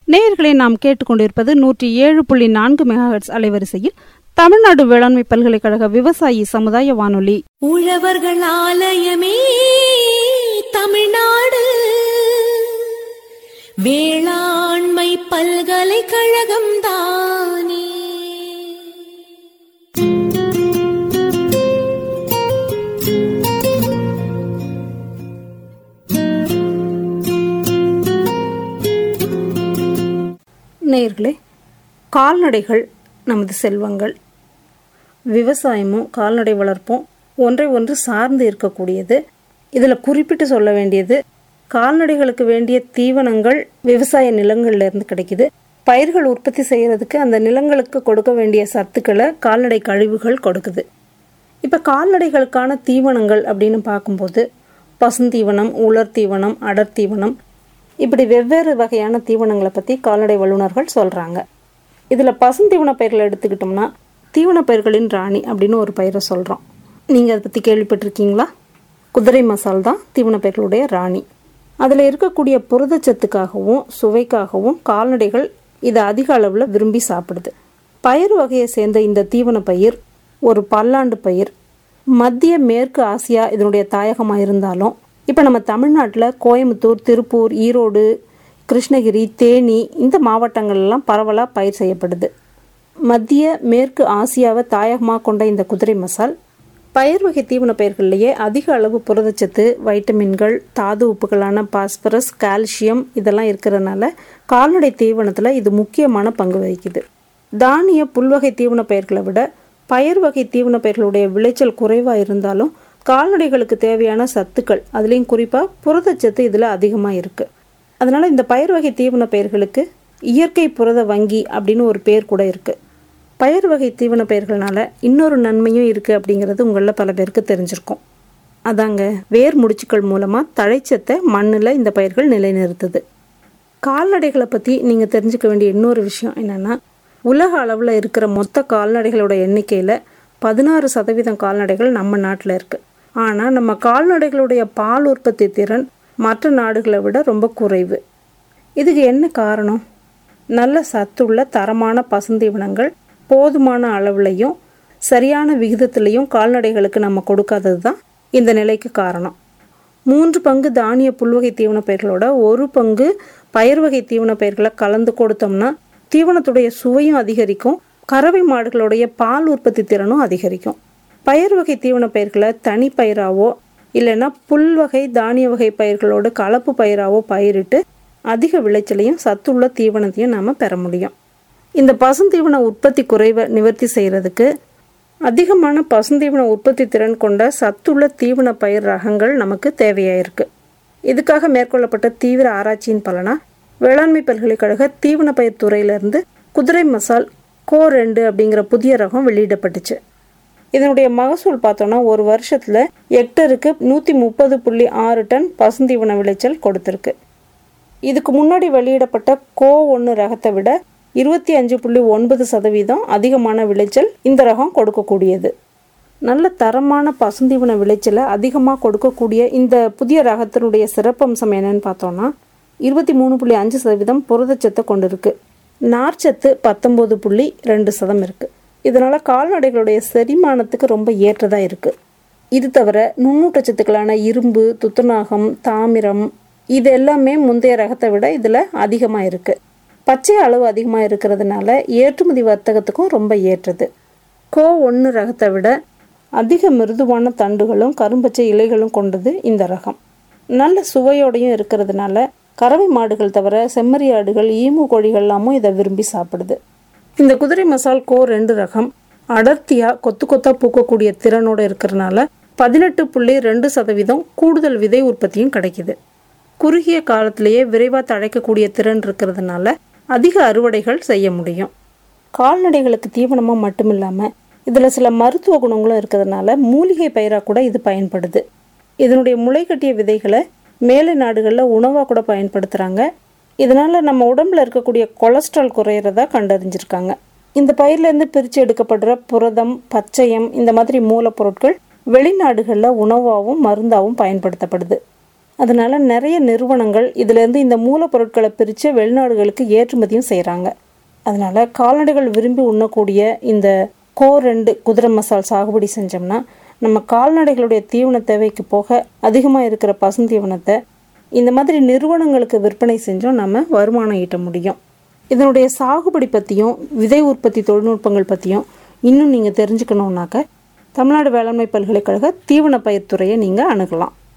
நேயர்களை நாம் கேட்டுக்கொண்டிருப்பது நூற்றி ஏழு புள்ளி நான்கு மெகாஹெட்ஸ் அலைவரிசையில் தமிழ்நாடு வேளாண்மை பல்கலைக்கழக விவசாயி சமுதாய வானொலி உழவர்கள் ஆலயமே தமிழ்நாடு வேளாண்மை பல்கலைக்கழகம் தானே நேயர்களே கால்நடைகள் நமது செல்வங்கள் விவசாயமும் கால்நடை வளர்ப்பும் ஒன்றை ஒன்று சார்ந்து இருக்கக்கூடியது இதில் குறிப்பிட்டு சொல்ல வேண்டியது கால்நடைகளுக்கு வேண்டிய தீவனங்கள் விவசாய நிலங்கள்ல இருந்து கிடைக்குது பயிர்கள் உற்பத்தி செய்யறதுக்கு அந்த நிலங்களுக்கு கொடுக்க வேண்டிய சத்துக்களை கால்நடை கழிவுகள் கொடுக்குது இப்போ கால்நடைகளுக்கான தீவனங்கள் அப்படின்னு பார்க்கும்போது பசுந்தீவனம் உலர் தீவனம் அடர் தீவனம் இப்படி வெவ்வேறு வகையான தீவனங்களை பற்றி கால்நடை வல்லுநர்கள் சொல்கிறாங்க இதில் பசுந்தீவன பயிர்களை எடுத்துக்கிட்டோம்னா தீவன பயிர்களின் ராணி அப்படின்னு ஒரு பயிரை சொல்கிறோம் நீங்கள் அதை பற்றி கேள்விப்பட்டிருக்கீங்களா குதிரை மசால் தான் தீவன பயிர்களுடைய ராணி அதில் இருக்கக்கூடிய புரதச்சத்துக்காகவும் சுவைக்காகவும் கால்நடைகள் இதை அதிக அளவில் விரும்பி சாப்பிடுது பயிர் வகையை சேர்ந்த இந்த தீவன பயிர் ஒரு பல்லாண்டு பயிர் மத்திய மேற்கு ஆசியா இதனுடைய தாயகமாக இருந்தாலும் இப்போ நம்ம தமிழ்நாட்டில் கோயம்புத்தூர் திருப்பூர் ஈரோடு கிருஷ்ணகிரி தேனி இந்த மாவட்டங்கள்லாம் பரவலாக பயிர் செய்யப்படுது மத்திய மேற்கு ஆசியாவை தாயகமாக கொண்ட இந்த குதிரை மசால் பயிர் வகை தீவன பயிர்கள்லேயே அதிக அளவு புரதச்சத்து வைட்டமின்கள் தாது உப்புகளான பாஸ்பரஸ் கால்சியம் இதெல்லாம் இருக்கிறதுனால கால்நடை தீவனத்தில் இது முக்கியமான பங்கு வகிக்குது தானிய புல்வகை தீவன பயிர்களை விட பயிர் வகை தீவன பயிர்களுடைய விளைச்சல் குறைவாக இருந்தாலும் கால்நடைகளுக்கு தேவையான சத்துக்கள் அதுலேயும் குறிப்பாக புரதச்சத்து இதில் அதிகமாக இருக்குது அதனால் இந்த பயிர் வகை தீவன பயிர்களுக்கு இயற்கை புரத வங்கி அப்படின்னு ஒரு பேர் கூட இருக்குது பயிர் வகை தீவன பயிர்களால இன்னொரு நன்மையும் இருக்குது அப்படிங்கிறது உங்களில் பல பேருக்கு தெரிஞ்சிருக்கும் அதாங்க வேர் முடிச்சுக்கள் மூலமாக தழைச்சத்தை மண்ணில் இந்த பயிர்கள் நிலைநிறுத்துது கால்நடைகளை பற்றி நீங்கள் தெரிஞ்சுக்க வேண்டிய இன்னொரு விஷயம் என்னென்னா உலக அளவில் இருக்கிற மொத்த கால்நடைகளோட எண்ணிக்கையில் பதினாறு சதவீதம் கால்நடைகள் நம்ம நாட்டில் இருக்குது ஆனால் நம்ம கால்நடைகளுடைய பால் உற்பத்தி திறன் மற்ற நாடுகளை விட ரொம்ப குறைவு இதுக்கு என்ன காரணம் நல்ல சத்துள்ள தரமான பசுந்தீவனங்கள் போதுமான அளவுலையும் சரியான விகிதத்திலையும் கால்நடைகளுக்கு நம்ம கொடுக்காதது தான் இந்த நிலைக்கு காரணம் மூன்று பங்கு தானிய புல்வகை தீவன பயிர்களோட ஒரு பங்கு பயிர் வகை தீவன பயிர்களை கலந்து கொடுத்தோம்னா தீவனத்துடைய சுவையும் அதிகரிக்கும் கறவை மாடுகளுடைய பால் உற்பத்தி திறனும் அதிகரிக்கும் பயிர் வகை தீவன பயிர்களை தனி பயிராவோ இல்லைன்னா புல் வகை தானிய வகை பயிர்களோடு கலப்பு பயிராவோ பயிரிட்டு அதிக விளைச்சலையும் சத்துள்ள தீவனத்தையும் நாம் பெற முடியும் இந்த பசுந்தீவன உற்பத்தி குறைவை நிவர்த்தி செய்கிறதுக்கு அதிகமான பசுந்தீவன உற்பத்தி திறன் கொண்ட சத்துள்ள தீவன பயிர் ரகங்கள் நமக்கு தேவையாயிருக்கு இதுக்காக மேற்கொள்ளப்பட்ட தீவிர ஆராய்ச்சியின் பலனா வேளாண்மை பல்கலைக்கழக தீவன பயிர் துறையிலிருந்து குதிரை மசால் கோ ரெண்டு அப்படிங்கிற புதிய ரகம் வெளியிடப்பட்டுச்சு இதனுடைய மகசூல் பார்த்தோன்னா ஒரு வருஷத்தில் ஹெக்டருக்கு நூற்றி முப்பது புள்ளி ஆறு டன் பசுந்தீவன விளைச்சல் கொடுத்துருக்கு இதுக்கு முன்னாடி வெளியிடப்பட்ட கோ ஒன்று ரகத்தை விட இருபத்தி அஞ்சு புள்ளி ஒன்பது சதவீதம் அதிகமான விளைச்சல் இந்த ரகம் கொடுக்கக்கூடியது நல்ல தரமான பசுந்தீவன விளைச்சலை அதிகமாக கொடுக்கக்கூடிய இந்த புதிய ரகத்தினுடைய சிறப்பம்சம் என்னன்னு பார்த்தோன்னா இருபத்தி மூணு புள்ளி அஞ்சு சதவீதம் புரதச்சத்தை கொண்டிருக்கு நார்ச்சத்து பத்தொம்போது புள்ளி ரெண்டு சதம் இருக்குது இதனால் கால்நடைகளுடைய செரிமானத்துக்கு ரொம்ப ஏற்றதாக இருக்குது இது தவிர நுண்ணூட்டச்சத்துக்களான இரும்பு துத்தநாகம் தாமிரம் இது எல்லாமே முந்தைய ரகத்தை விட இதில் அதிகமாக இருக்குது பச்சை அளவு அதிகமாக இருக்கிறதுனால ஏற்றுமதி வர்த்தகத்துக்கும் ரொம்ப ஏற்றது கோ ஒன்று ரகத்தை விட அதிக மிருதுவான தண்டுகளும் கரும்பச்சை இலைகளும் கொண்டது இந்த ரகம் நல்ல சுவையோடையும் இருக்கிறதுனால கறவை மாடுகள் தவிர செம்மறி ஆடுகள் ஈமு கோழிகள் எல்லாமும் இதை விரும்பி சாப்பிடுது இந்த குதிரை மசால் கோ ரெண்டு ரகம் அடர்த்தியாக கொத்து கொத்தா பூக்கக்கூடிய திறனோடு இருக்கிறதுனால பதினெட்டு புள்ளி ரெண்டு சதவீதம் கூடுதல் விதை உற்பத்தியும் கிடைக்குது குறுகிய காலத்திலேயே விரைவாக தழைக்கக்கூடிய திறன் இருக்கிறதுனால அதிக அறுவடைகள் செய்ய முடியும் கால்நடைகளுக்கு தீவனமாக மட்டும் இல்லாமல் இதில் சில மருத்துவ குணங்களும் இருக்கிறதுனால மூலிகை பயிராக கூட இது பயன்படுது இதனுடைய முளைக்கட்டிய விதைகளை மேலை நாடுகளில் உணவாக கூட பயன்படுத்துகிறாங்க இதனால் நம்ம உடம்புல இருக்கக்கூடிய கொலஸ்ட்ரால் குறையிறதா கண்டறிஞ்சிருக்காங்க இந்த பயிர்லேருந்து பிரித்து எடுக்கப்படுற புரதம் பச்சையம் இந்த மாதிரி மூலப்பொருட்கள் வெளிநாடுகளில் உணவாகவும் மருந்தாகவும் பயன்படுத்தப்படுது அதனால நிறைய நிறுவனங்கள் இதிலேருந்து இந்த மூலப்பொருட்களை பிரித்து வெளிநாடுகளுக்கு ஏற்றுமதியும் செய்கிறாங்க அதனால கால்நடைகள் விரும்பி உண்ணக்கூடிய இந்த கோ ரெண்டு குதிரை மசால் சாகுபடி செஞ்சோம்னா நம்ம கால்நடைகளுடைய தீவன தேவைக்கு போக அதிகமாக இருக்கிற பசுந்தீவனத்தை இந்த மாதிரி நிறுவனங்களுக்கு விற்பனை செஞ்சோம் நம்ம வருமானம் ஈட்ட முடியும் இதனுடைய சாகுபடி பற்றியும் விதை உற்பத்தி தொழில்நுட்பங்கள் பற்றியும் இன்னும் நீங்கள் தெரிஞ்சுக்கணுன்னாக்க தமிழ்நாடு வேளாண்மை பல்கலைக்கழக தீவன பயிர்த்துறையை நீங்கள் அணுகலாம்